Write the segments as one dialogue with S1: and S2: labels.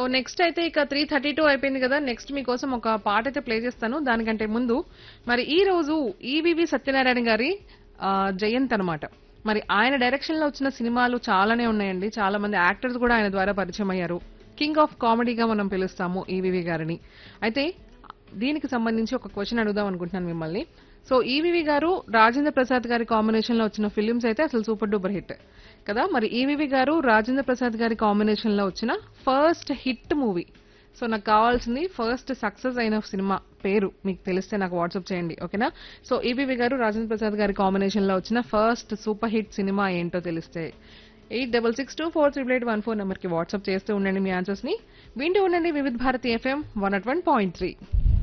S1: next అయితే ఇక three thirty two అయిపోయింది కదా నెక్స్ట్ మీకోసం ఒక పాట అయితే ప్లే చేస్తాను దానికంటే ముందు మరి ఈ రోజు ఈవివి సత్యనారాయణ గారి ఆ, జయంత్ అనమాట మరి ఆయన డైరెక్షన్ లో వచ్చిన సినిమాలు చాలానే ఉన్నాయండి చాలా మంది యాక్టర్స్ కూడా ఆయన ద్వారా పరిచయం అయ్యారు కింగ్ ఆఫ్ కామెడీగా మనం పిలుస్తాము ఈవివి గారిని అయితే దీనికి సంబంధించి ఒక క్వశ్చన్ అడుగుదాం అనుకుంటున్నాను మిమ్మల్ని సో ఈవివి గారు రాజేంద్ర ప్రసాద్ గారి కాంబినేషన్ లో వచ్చిన ఫిలిమ్స్ అయితే అసలు సూపర్ డూపర్ హిట్ కదా మరి ఈవివి గారు రాజేంద్ర ప్రసాద్ గారి కాంబినేషన్ లో వచ్చిన ఫస్ట్ హిట్ మూవీ సో నాకు కావాల్సింది ఫస్ట్ సక్సెస్ అయిన సినిమా పేరు మీకు తెలిస్తే నాకు వాట్సాప్ చేయండి ఓకేనా సో ఈబీవి గారు రాజేంద్ర ప్రసాద్ గారి కాంబినేషన్ లో వచ్చిన ఫస్ట్ సూపర్ హిట్ సినిమా ఏంటో తెలిస్తే eight double six two four triple eight one four నెంబర్కి వాట్సాప్ చేస్తూ ఉండండి మీ ఆన్సర్స్ ని వింటూ ఉండండి Vividh Bharati FM one at one point three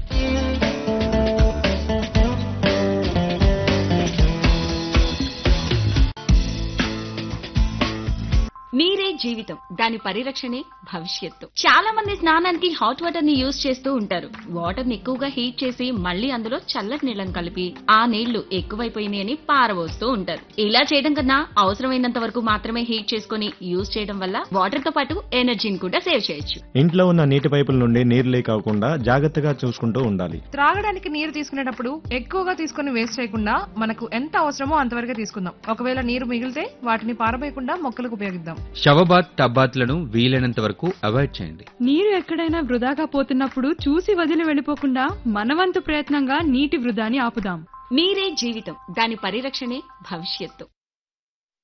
S2: నీరే జీవితం దాని పరిరక్షణే భవిష్యత్తు చాలా మంది స్నానానికి హాట్ వాటర్ ని యూజ్ చేస్తూ ఉంటారు వాటర్ ని ఎక్కువగా హీట్ చేసి మళ్ళీ అందులో చల్లటి నీళ్ళని కలిపి ఆ నీళ్లు ఎక్కువైపోయినాయి అని పారబోస్తూ ఉంటారు ఇలా చేయడం కన్నా అవసరమైనంత వరకు మాత్రమే హీట్ చేసుకుని యూజ్ చేయడం వల్ల వాటర్ తో పాటు ఎనర్జీని కూడా సేవ్ చేయొచ్చు
S3: ఇంట్లో ఉన్న నీటి పైపుల నుండి నీరు లీక్ అవ్వకుండా జాగ్రత్తగా చూసుకుంటూ ఉండాలి
S1: త్రాగడానికి నీరు తీసుకునేటప్పుడు ఎక్కువగా తీసుకుని వేస్ట్ చేయకుండా మనకు ఎంత అవసరమో అంతవరకే తీసుకుందాం ఒకవేళ నీరు మిగిలితే వాటిని పారబోయకుండా మొక్కలకు ఉపయోగిద్దాం
S4: షవబాత్ టబ్బాత్లను వీలైనంత వరకు అవాయిడ్ చేయండి
S5: నీరు ఎక్కడైనా వృధాగా పోతున్నప్పుడు చూసి వదిలి వెళ్ళిపోకుండా మనవంతు ప్రయత్నంగా నీటి వృధాని ఆపుదాం
S2: నీరే జీవితం దాని పరిరక్షణే భవిష్యత్తు